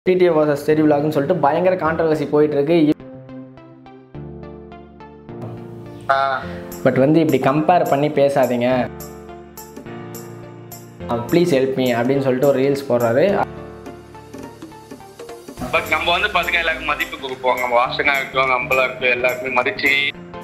TDO versus தெரி விலாக்னு சொல்லிட்டு பயங்கர கான்ட்ரவர்சி போயிட்டு இருக்கு பட் வந்து இப்படி கம்பேர் பண்ணி பேசாதீங்க ப்ளீஸ் ஹெல்ப் மீ அப்படின்னு சொல்லிட்டு ஒரு ரீல்ஸ் போடுறாரு பட் நம்ம வந்து பாத்தீங்கன்னா எல்லாருக்கும் மதிப்பு கொடுப்போம் நம்ம வாசனா இருக்கட்டும் நம்மளா இருக்கட்டும் எல்லாருக்குமே மதிச்சு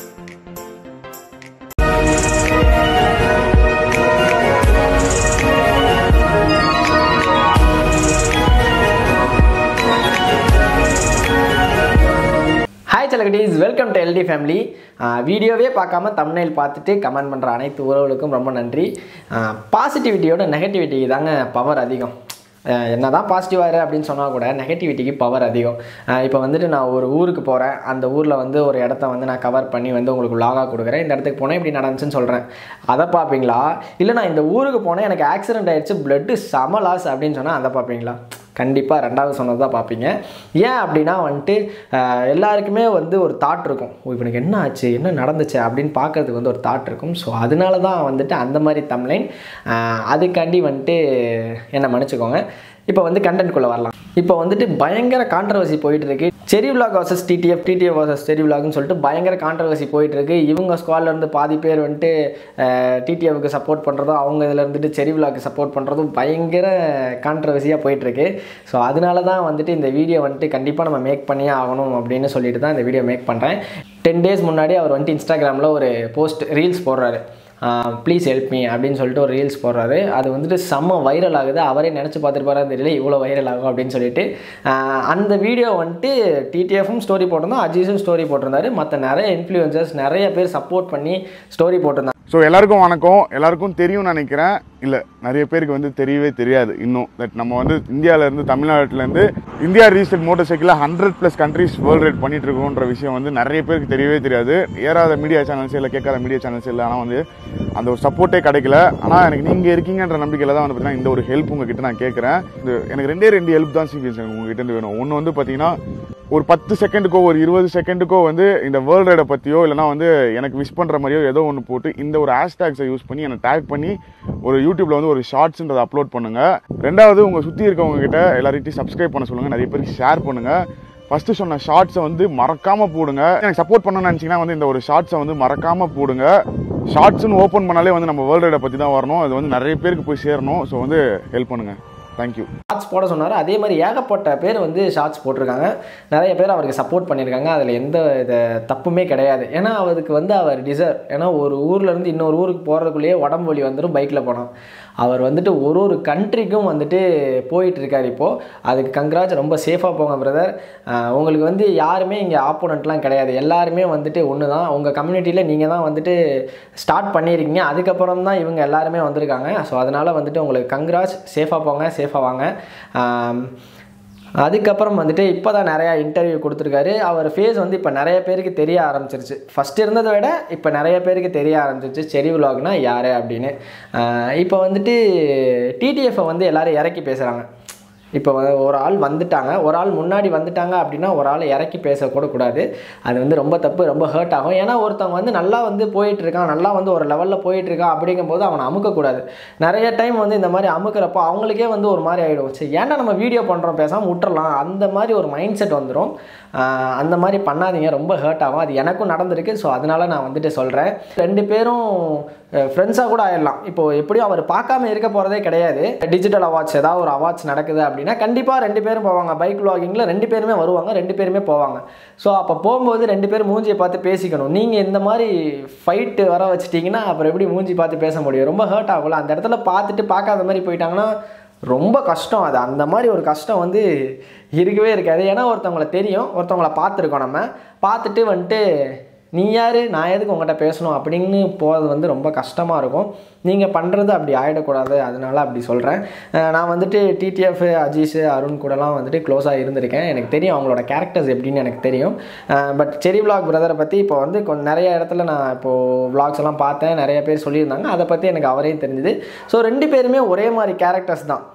ஹாய் செலகடிஸ் வெல்கம் டு எல்டி ஃபேமிலி வீடியோவே பார்க்காம thumbnail பார்த்துட்டு கமெண்ட் பண்ணுற அனைத்து உறவுகளுக்கும் ரொம்ப நன்றி பாசிட்டிவிட்டியோட நெகட்டிவிட்டிக்கு தாங்க பவர் அதிகம் அஹ் என்னதான் பாசிட்டிவாக இரு அப்படின்னு சொன்னால் கூட நெகட்டிவிட்டிக்கு பவர் அதிகம் இப்போ வந்துட்டு நான் ஒரு ஊருக்கு போகிறேன் அந்த ஊரில் வந்து ஒரு இடத்த வந்து நான் கவர் பண்ணி வந்து உங்களுக்கு vlog-ஆ கொடுக்குறேன் இந்த இடத்துக்கு போனேன் இப்படி நடந்துச்சுன்னு சொல்கிறேன் அதை பார்ப்பீங்களா இல்லை நான் இந்த ஊருக்கு போனேன் எனக்கு ஆக்சிடென்ட் ஆயிடுச்சு பிளட்டு செம லாஸ் அப்படின்னு சொன்னால் அதை பார்ப்பீங்களா கண்டிப்பாக ரெண்டாவது சொன்னது தான் பார்ப்பீங்க ஏன் அப்படின்னா வந்துட்டு ஆஹ், எல்லாருக்குமே வந்து ஒரு தாட் இருக்கும் ஓ இவனுக்கு என்ன ஆச்சு என்ன நடந்துச்சு அப்படின்னு பார்க்கறதுக்கு வந்து ஒரு தாட் இருக்கும் ஸோ அதனால தான் வந்துட்டு அந்த மாதிரி தம்லைன் அதுக்காண்டி வந்துட்டு என்னை மன்னிச்சுக்கோங்க இப்போ வந்து கண்டென்ட்குள்ளே வரலாம் இப்போ வந்துட்டு பயங்கர கான்ட்ரவர்சி போயிட்டு இருக்கு Cherry vlog versus TTF TTF versus Cherry விலாக்னு சொல்லிட்டு பயங்கர கான்ட்ரவர்சி போயிட்டு இருக்கு இவங்க ஸ்குவாட்ல இருந்து பாதி பேர் வந்துட்டு டிடிஎஃப்க்கு சப்போர்ட் பண்ணுறதும் அவங்க இதில் இருந்துட்டு செரி விலாக்கு சப்போர்ட் பண்ணுறதும் பயங்கர கான்ட்ரவர்சியாக போயிட்டு இருக்கு ஸோ அதனால தான் வந்துட்டு இந்த வீடியோ வந்துட்டு கண்டிப்பாக நம்ம மேக் பண்ணியே ஆகணும் அப்படின்னு சொல்லிட்டு தான் இந்த வீடியோ மேக் பண்ணுறேன் டென் டேஸ் முன்னாடி அவர் வந்துட்டு இன்ஸ்டாகிராமில் ஒரு போஸ்ட் ரீல்ஸ் போடுறாரு ப்ளீஸ் ஹெல்ப் மீ அப்படின்னு சொல்லிட்டு ஒரு ரீல்ஸ் போடுறாரு அது வந்துட்டு செம்ம வைரல் ஆகுது அவரே நினச்சி பார்த்துருப்பாரா தெரியல இவ்வளோ வைரல் ஆகும் அப்படின்னு சொல்லிட்டு ஆஹ் அந்த வீடியோ வந்துட்டு டிடிஎஃப்பும் ஸ்டோரி போட்டிருந்தோம் அஜீஸும் ஸ்டோரி போட்டிருந்தாரு மற்ற நிறைய இன்ஃப்ளூயன்சர்ஸ் நிறைய பேர் சப்போர்ட் பண்ணி ஸ்டோரி போட்டிருந்தாங்க ஸோ எல்லாருக்கும் வணக்கம் எல்லாருக்கும் தெரியும்னு நினைக்கிறேன் இல்லை நிறைய பேருக்கு வந்து தெரியவே தெரியாது இன்னும் தட் நம்ம வந்து இந்தியாவிலேருந்து தமிழ்நாட்டிலேருந்து இந்தியா ரீசெட் மோட்டர் சைக்கிளில் hundred plus countries world ride பண்ணிட்டு இருக்கோன்ற விஷயம் வந்து நிறைய பேருக்கு தெரியவே தெரியாது ஏறாத மீடியா சேனல்ஸ் இல்லை கேட்காத மீடியா சேனல்ஸ் இல்லை ஆனால் வந்து அந்த ஒரு சப்போர்ட்டே கிடைக்கல ஆனால் எனக்கு நீங்கள் இருக்கீங்கன்ற நம்பிக்கையில் தான் வந்து பார்த்தீங்கன்னா இந்த ஒரு ஹெல்ப் உங்ககிட்ட நான் கேட்குறேன் இது எனக்கு ரெண்டே ரெண்டு ஹெல்ப் தான் சீரியஸ் எனக்கு உங்ககிட்ட இருந்து வேணும் ஒன்று வந்து பார்த்தீங்கன்னா ஒரு பத்து செகண்டுக்கோ ஒரு இருபது செகண்டுக்கோ வந்து இந்த வேர்ல்டு ரைடை பற்றியோ இல்லைனா வந்து எனக்கு விஷ் பண்ணுற மாதிரியோ ஏதோ ஒன்று போட்டு இந்த ஒரு ஹேஷ்டேக்ஸை யூஸ் பண்ணி என்னை டேக் பண்ணி ஒரு யூடியூப்ல வந்து ஒரு ஷார்ட்ஸ்ன்றதை அப்லோட் பண்ணுங்க ரெண்டாவது உங்கள் சுற்றி இருக்கவங்க கிட்ட எல்லார்கிட்டையும் சப்ஸ்கிரைப் பண்ண சொல்லுங்கள் நிறைய பேருக்கு ஷேர் பண்ணுங்க ஃபர்ஸ்ட் சொன்ன ஷார்ட்ஸை வந்து மறக்காம போடுங்க எனக்கு சப்போர்ட் பண்ணணும்னு நினச்சிங்கன்னா வந்து இந்த ஒரு ஷார்ட்ஸை வந்து மறக்காம போடுங்க ஷார்ட்ஸ்னு ஓப்பன் பண்ணாலே வந்து நம்ம வேர்ல்டு ரைடை பற்றி தான் வரணும் அது வந்து நிறைய பேருக்கு போய் சேரணும் ஸோ வந்து ஹெல்ப் பண்ணுங்க தேங்க்யூ ஷார்ட்ஸ் போட சொன்னார் அதே மாதிரி ஏகப்பட்ட பேர் வந்து ஷார்ட்ஸ் போட்டிருக்காங்க நிறைய பேர் அவருக்கு சப்போர்ட் பண்ணியிருக்காங்க அதில் எந்த இது தப்புமே கிடையாது ஏன்னா அவருக்கு வந்து அவர் டிசர்வ் ஏன்னா ஒரு ஊர்ல இருந்து இன்னொரு ஊருக்கு போகிறதுக்குள்ளேயே உடம்பு வலி வந்துடும் பைக்கில் போனோம் அவர் வந்துட்டு ஒரு ஒரு கண்ட்ரிக்கும் வந்துட்டு போயிட்டு இருக்காரு இப்போது அதுக்கு கங்க்ராஜ் ரொம்ப சேஃபாக போங்க பிரதர் உங்களுக்கு வந்து யாருமே இங்கே ஆப்போனண்ட்லாம் கிடையாது எல்லாருமே வந்துட்டு ஒன்று தான் உங்கள் கம்யூனிட்டியில் நீங்கள் தான் வந்துட்டு ஸ்டார்ட் பண்ணியிருக்கீங்க அதுக்கப்புறம் தான் இவங்க எல்லாருமே வந்திருக்காங்க ஸோ அதனால் வந்துட்டு உங்களுக்கு கங்க்ராஜ் சேஃபாக போங்க சேஃபாக வாங்க ஆம், அதுக்கப்புறம் வந்துட்டு இப்போ தான் நிறையா இன்டர்வியூ கொடுத்துருக்காரு அவர் ஃபேஸ் வந்து இப்போ நிறைய பேருக்கு தெரிய ஆரம்பிச்சிருச்சு ஃபஸ்ட் இருந்ததை விட இப்போ நிறைய பேருக்கு தெரிய ஆரம்பிச்சிருச்சு செரி விலாக்னா யார் அப்படின்னு ஆஹ் இப்போ வந்துட்டு டிடிஎஃப்பை வந்து எல்லாரும் இறக்கி பேசுகிறாங்க இப்போ வந்து ஒரு ஆள் வந்துட்டாங்க ஒரு ஆள் முன்னாடி வந்துட்டாங்க அப்படின்னா ஒரு ஆள் இறக்கி பேசக்கூட கூடாது அது வந்து ரொம்ப தப்பு ரொம்ப ஹர்ட் ஆகும் ஏன்னா ஒருத்தவங்க வந்து நல்லா வந்து போயிட்டு இருக்கான் நல்லா வந்து ஒரு லெவலில் போயிட்டு இருக்கான் அப்படிங்கும்போது அவனை அமுக்கக்கூடாது நிறைய டைம் வந்து இந்த மாதிரி அமுக்கிறப்போ அவங்களுக்கே வந்து ஒரு மாதிரி ஆகிடும் சரி ஏன்டா நம்ம வீடியோ பண்ணுறோம் பேசாமல் விட்டுறலாம் அந்த மாதிரி ஒரு மைண்ட் செட் வந்துடும் ஆஹ் அந்த மாதிரி பண்ணாதீங்க ரொம்ப ஹர்ட் ஆகும் அது எனக்கும் நடந்திருக்கு ஸோ அதனால நான் வந்துட்டு சொல்கிறேன் ரெண்டு பேரும் ஃப்ரெண்ட்ஸாக கூட ஆயிடலாம் இப்போ எப்படியும் அவர் பார்க்காம இருக்க போகிறதே கிடையாது டிஜிட்டல் அவார்ட்ஸ் ஏதாவது ஒரு அவார்ட்ஸ் நடக்குது அப்படின்னா கண்டிப்பாக ரெண்டு பேரும் போவாங்க பைக் வ்ளாகிங்கில் ரெண்டு பேருமே வருவாங்க ரெண்டு பேருமே போவாங்க ஸோ அப்போ போகும்போது ரெண்டு பேரும் மூஞ்சியை பார்த்து பேசிக்கணும் நீங்கள் இந்த மாதிரி ஃபைட்டு வர வச்சிட்டிங்கன்னா அப்புறம் எப்படி மூஞ்சி பார்த்து பேச முடியும் ரொம்ப ஹர்ட் ஆகும்ல அந்த இடத்துல பார்த்துட்டு பார்க்காத மாதிரி போயிட்டாங்கன்னா ரொம்ப கஷ்டம் அது அந்த மாதிரி ஒரு கஷ்டம் வந்து இருக்கவே இருக்காது ஏன்னா ஒருத்தவங்கள தெரியும் ஒருத்தவங்கள பார்த்துருக்கோம் நம்ம பார்த்துட்டு வந்துட்டு நீ யார் நான் எதுக்கு உங்கள்கிட்ட பேசணும் அப்படின்னு போகிறது வந்து ரொம்ப கஷ்டமாக இருக்கும் நீங்கள் பண்ணுறது அப்படி ஆகிடக்கூடாது அதனால அப்படி சொல்கிறேன் நான் வந்துட்டு டிடிஎஃப் அஜீஷ் அருண் கூடலாம் வந்துட்டு க்ளோஸாக இருந்திருக்கேன் எனக்கு தெரியும் அவங்களோட கேரக்டர்ஸ் எப்படின்னு எனக்கு தெரியும் பட் செரி விலாக் பிரதரை பற்றி இப்போ வந்து கொஞ்சம் நிறைய இடத்துல நான் இப்போது vlogs எல்லாம் பார்த்தேன் நிறைய பேர் சொல்லியிருந்தாங்க அதை பற்றி எனக்கு அவரையும் தெரிஞ்சுது ஸோ ரெண்டு பேருமே ஒரே மாதிரி கேரக்டர்ஸ் தான்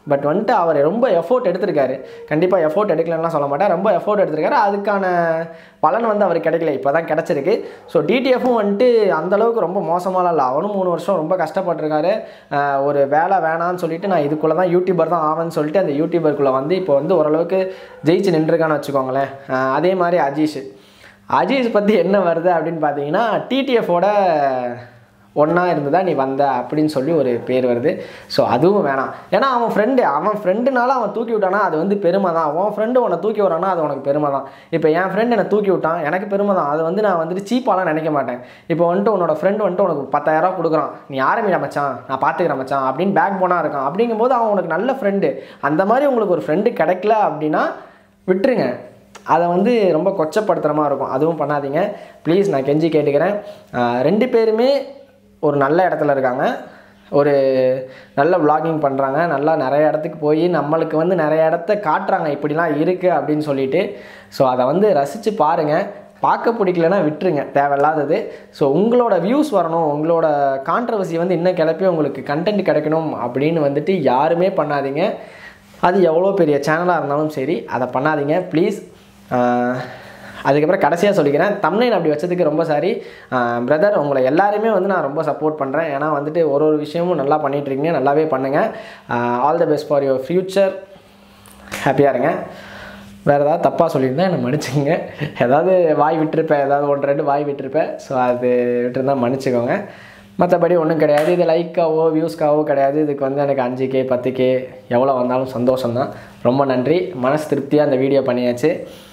பட் வந்துட்டு அவர் ரொம்ப எஃபோர்ட் எடுத்திருக்காரு கண்டிப்பாக எஃபோர்ட் எடுக்கலன்னா சொல்ல மாட்டேன் ரொம்ப எஃபோர்ட் எடுத்திருக்காரு அதுக்கான பலன் வந்து அவருக்கு கிடைக்கல இப்போ தான் கிடச்சிருக்கு ஸோ டிடிஎஃப்பும் வந்துட்டு அந்தளவுக்கு ரொம்ப மோசமாலாம் இல்லை அவனும் மூணு வருஷம் ரொம்ப கஷ்டப்பட்டிருக்காரு ஆஹ் ஒரு வேலை வேணான்னு சொல்லிட்டு நான் இதுக்குள்ளே தான் யூடியூபர் தான் ஆவேன்னு சொல்லிட்டு அந்த யூடியூபருக்குள்ளே வந்து இப்போ வந்து ஓரளவுக்கு ஜெயிச்சு நின்றுருக்கான்னு வச்சுக்கோங்களேன் ஆஹ் அதே மாதிரி அஜீஷ் அஜீஷ் பற்றி என்ன வருது அப்படின்னு பார்த்தீங்கன்னா டிடிஎஃபோட ஒன்றா இருந்ததா நீ வந்த அப்படின்னு சொல்லி ஒரு பேர் வருது ஸோ அதுவும் வேணாம் ஏன்னா அவன் ஃப்ரெண்டு அவன் ஃப்ரெண்டுனால அவன் தூக்கி விட்டானா அது வந்து பெருமை தான் உன் ஃப்ரெண்டு உன்னை தூக்கி விட்றானா அது உனக்கு பெருமை தான் இப்போ என் ஃப்ரெண்டு என்னை தூக்கி விட்டான் எனக்கு பெருமை தான் அது வந்து நான் வந்துட்டு சீப்பாலாம் நினைக்க மாட்டேன் இப்போ வந்துட்டு உன்னோட ஃப்ரெண்டு வந்துட்டு உனக்கு பத்தாயிரரூவா கொடுக்குறான் நீ ஆரம்பிடா மச்சான் நான் பார்த்துக்கிறேன் மச்சான் அப்படின்னு பேக் போனாக இருக்கான் அப்படிங்கும்போது அவன் உனக்கு நல்ல ஃப்ரெண்டு அந்த மாதிரி உங்களுக்கு ஒரு ஃப்ரெண்டு கிடைக்கல அப்படின்னா விட்டுருங்க அதை வந்து ரொம்ப கொச்சப்படுத்துகிற மாதிரி இருக்கும் அதுவும் பண்ணாதீங்க ப்ளீஸ் நான் கெஞ்சி கேட்டுக்கிறேன் ஆஹ் ரெண்டு பேருமே ஒரு நல்ல இடத்துல இருக்காங்க ஒரு நல்ல vlogging பண்ணுறாங்க நல்லா நிறைய இடத்துக்கு போய் நம்மளுக்கு வந்து நிறைய இடத்த காட்டுறாங்க இப்படிலாம் இருக்குது அப்படின்னு சொல்லிட்டு ஸோ அதை வந்து ரசித்து பாருங்கள் பார்க்க பிடிக்கலனா விட்டுருங்க தேவையில்லாதது ஸோ உங்களோட வியூஸ் வரணும் உங்களோட கான்ட்ரவர்சி வந்து இன்னும் கிளப்பி உங்களுக்கு கண்டென்ட் கிடைக்கணும் அப்படின்னு வந்துட்டு யாருமே பண்ணாதீங்க அது எவ்வளோ பெரிய சேனலாக இருந்தாலும் சரி அதை பண்ணாதீங்க ப்ளீஸ் அதுக்கப்புறம் கடைசியாக சொல்லிக்கிறேன் தமிழ் அப்படி வச்சதுக்கு ரொம்ப சாரி பிரதர் உங்களை எல்லாருமே வந்து நான் ரொம்ப சப்போர்ட் பண்ணுறேன் ஏன்னா வந்துட்டு ஒரு ஒரு விஷயமும் நல்லா பண்ணிட்டு இருக்கீங்க நல்லாவே பண்ணுங்கள் all the best for your future ஹாப்பியாக இருங்க வேறு ஏதாவது தப்பாக சொல்லியிருந்தா என்னை மன்னிச்சுக்கோங்க ஏதாவது வாய் விட்டுருப்பேன் ஏதாவது ஒன்று ரெண்டு வாய் விட்டுருப்பேன் ஸோ அது விட்டுருந்தா மன்னிச்சுக்கோங்க மற்றபடி ஒன்றும் கிடையாது இது லைக்காவோ வியூஸ்க்காவோ கிடையாது இதுக்கு வந்து எனக்கு அஞ்சு கே பத்து கே எவ்வளோ வந்தாலும் சந்தோஷம்தான் ரொம்ப நன்றி மனசு திருப்தியாக அந்த வீடியோ பண்ணியாச்சு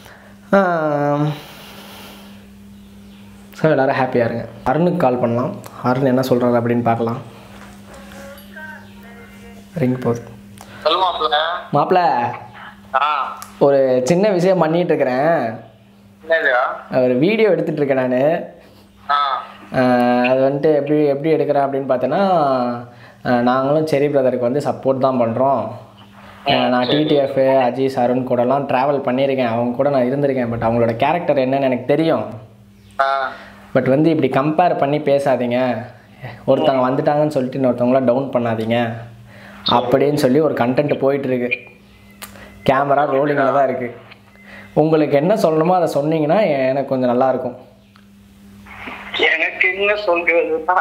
ஸோ எல்லோரும் ஹாப்பியாக இருங்க அருணுக்கு கால் பண்ணலாம் அருண் என்ன சொல்கிறாரு அப்படின்னு பார்க்கலாம் ரிங் போகுது சொல்லுமாப்ல மாப்பிள்ள ஆ ஒரு சின்ன விஷயம் பண்ணிட்டு இருக்கிறேன் என்னதுயா ஒரு வீடியோ எடுத்துட்டு இருக்கேன் நான் ஆ அது வந்துட்டு எப்படி எப்படி எடுக்கிறேன் அப்படின்னு பார்த்தேன்னா ஆஹ் நாங்களும் செரி பிரதருக்கு வந்து சப்போர்ட் தான் பண்ணுறோம் நான் டிடிஎஃப் அஜீஸ் அருண் கூடலாம் ட்ராவல் பண்ணியிருக்கேன் அவங்க கூட நான் இருந்திருக்கேன் பட் அவங்களோட கேரக்டர் என்னன்னு எனக்கு தெரியும் ஆ பட் வந்து இப்படி கம்பேர் பண்ணி பேசாதீங்க ஒருத்தவங்க வந்துட்டாங்கன்னு சொல்லிட்டு இன்னொருத்தவங்கள டவுன் பண்ணாதீங்க அப்படின்னு சொல்லி ஒரு கண்டென்ட் போயிட்டுருக்கு கேமரா ரோலிங்கில் தான் இருக்குது உங்களுக்கு என்ன சொல்லணுமோ அதை சொன்னீங்கன்னா எனக்கு கொஞ்சம் நல்லாயிருக்கும் எனக்கு என்ன சொல்றதுன்னா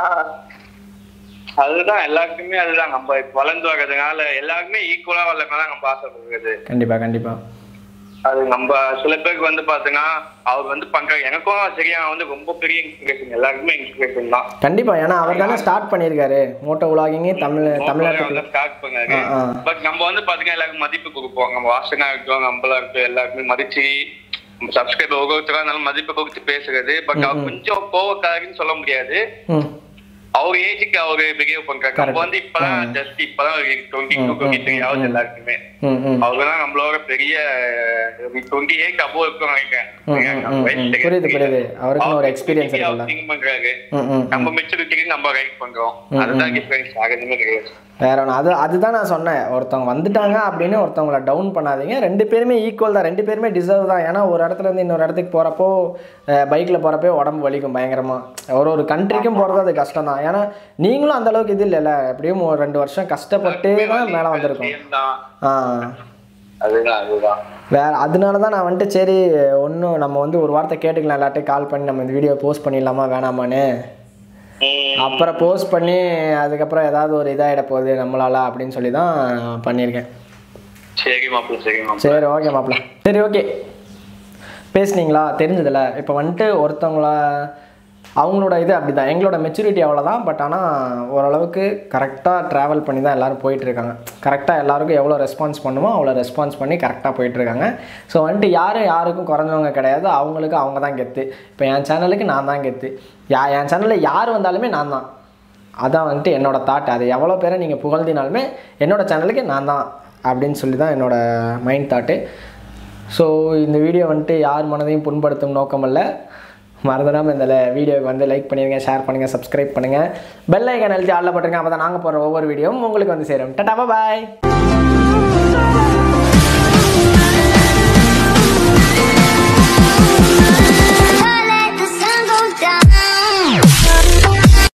அதுதான் எல்லாருக்குமே அதுதான் நம்ம இப்ப வளர்ந்து வர்றதுனால எல்லாருக்குமே ஈக்குவலா வளர்க்கதான் நம்ம ஆசைப்படுறது கண்டிப்பாக கண்டிப்பாக அது நம்ம சில பேருக்கு வந்து பாத்தீங்கன்னா அவர் வந்து பண்ற எனக்கும் சரியா வந்து ரொம்ப பெரிய இன்ஸ்பிரேஷன் எல்லாருக்குமே இன்ஸ்பிரேஷன் தான் கண்டிப்பாக ஏன்னா அவர் தானே ஸ்டார்ட் பண்ணியிருக்காரு மோட்டோ உலாகிங்கே தமிழ் தமிழ்நாட்டுக்குள்ள ஸ்டார்ட் பண்ணாரு ஆ, ஆ. பட் நம்ம வந்து பாத்தீங்கன்னா எல்லாருக்கும் மதிப்பு கொடுப்போம் நம்ம வாசனா இருக்கட்டும் நம்மளா இருக்கட்டும் எல்லாருக்குமே மதிச்சு நம்ம சப்ஸ்கிரைபர் ஒவ்வொருத்தரா இருந்தாலும் மதிப்பு கொடுத்து பேசுறது பட் அவர் கொஞ்சம் கோவக்காரன்னு சொல்ல முடியாது ம் அவர் ஏஜுக்கு அவரு பிஹேவ் பண்றாரு நம்ம வந்து இப்பதான் ஜஸ்ட் இப்பதான் டுவெண்ட்டி டூ டுவெண்ட்டி த்ரீ ஆகுது எல்லாருக்குமே ம் ம் அவர்தான் நம்மளோட பெரிய டுவெண்ட்டி எயிட் அபோவ் இருக்கும் நினைக்கிறேன் ம், ம், ம், ம். புரியுது, புரியுது. அவருக்குன்னு ஒரு experience இருக்குல்ல. திங்க் பண்றாரு ம் ம் நம்ம மெச்சூரிட்டிக்கு நம்ம ரைட் பண்றோம் அதுதான் டிஃபரன்ஸ் வேற எதுவுமே கிடையாது வேற ஒன்று அது அதுதான் நான் சொன்னேன் ஒருத்தவங்க வந்துட்டாங்க அப்படின்னு ஒருத்தவங்கள டவுன் பண்ணாதீங்க ரெண்டு பேருமே ஈக்குவல் தான் ரெண்டு பேருமே டிசர்வ் தான் ஏன்னா ஒரு இடத்துல இருந்து இன்னொரு இடத்துக்கு போகிறப்போ பைக்கில் போகிறப்போ உடம்பு வலிக்கும் பயங்கரமாக ஒரு ஒரு கண்ட்ரிக்கும் போகிறது அது கஷ்டம் தான் ஏன்னா நீங்களும் அந்த அளவுக்கு இது இல்லைல்ல எப்படியும் ஒரு ரெண்டு வருஷம் கஷ்டப்பட்டு தான் மேலே வந்திருக்கோம் Same தான் ஆ அதுதான் அதுதான் வேற அதனால தான் நான் வந்துட்டு சரி ஒன்றும் நம்ம வந்து ஒரு வார்த்தை கேட்டுக்கலாம் எல்லாட்டையும் கால் பண்ணி நம்ம இந்த வீடியோ போஸ்ட் பண்ணிடலாமா வேணாமான்னு ம். அப்புறம் போஸ்ட் பண்ணி அதுக்கப்புறம் ஏதாவது ஒரு இதாகிட போகுது நம்மளால அப்படின்னு சொல்லி தான் பண்ணியிருக்கேன் சரி மாப்பிள்ள சரி மாப்பிள்ள சரி ஓகே மாப்பிள்ள சரி ஓகே பேசுனீங்களா தெரிஞ்சதில்ல இப்போ வந்துட்டு ஒருத்தவங்கள அவங்களோட இது அப்படி தான் எங்களோட மெச்சூரிட்டி அவ்வளோதான் பட் ஆனால் ஓரளவுக்கு கரெக்டாக ட்ராவல் பண்ணி தான் எல்லோரும் போயிட்டுருக்காங்க கரெக்டாக எல்லாருக்கும் எவ்வளோ ரெஸ்பான்ஸ் பண்ணுமோ அவ்வளோ ரெஸ்பான்ஸ் பண்ணி கரெக்டாக போயிட்டுருக்காங்க ஸோ வந்துட்டு யாரும் யாருக்கும் குறைஞ்சவங்க கிடையாது அவங்களுக்கு அவங்க தான் கெத்து இப்போ என் சேனலுக்கு நான் தான் கெத்து யா என் சேனலில் யார் வந்தாலுமே நான் தான் அதான் வந்துட்டு என்னோட தாட் அது எவ்வளோ பேரை நீங்கள் புகழ்ந்தினாலுமே என்னோட சேனலுக்கு நான் தான் அப்படின்னு சொல்லி தான் என்னோட மைண்ட் தாட்டு ஸோ இந்த வீடியோ வந்துட்டு யார் மனதையும் புண்படுத்தும் நோக்கம் அல்ல மறந்துடாமல் இந்த வீடியோவுக்கு வந்து லைக் பண்ணிடுங்க ஷேர் பண்ணுங்கள் சப்ஸ்கிரைப் பண்ணுங்கள் பெல் ஐக்கான் அழுத்தி ஆளில் போட்டுருங்க அப்போ தான் நாங்கள் போடுற ஒவ்வொரு வீடியோவும் உங்களுக்கு வந்து சேரும் டட்டா பாய்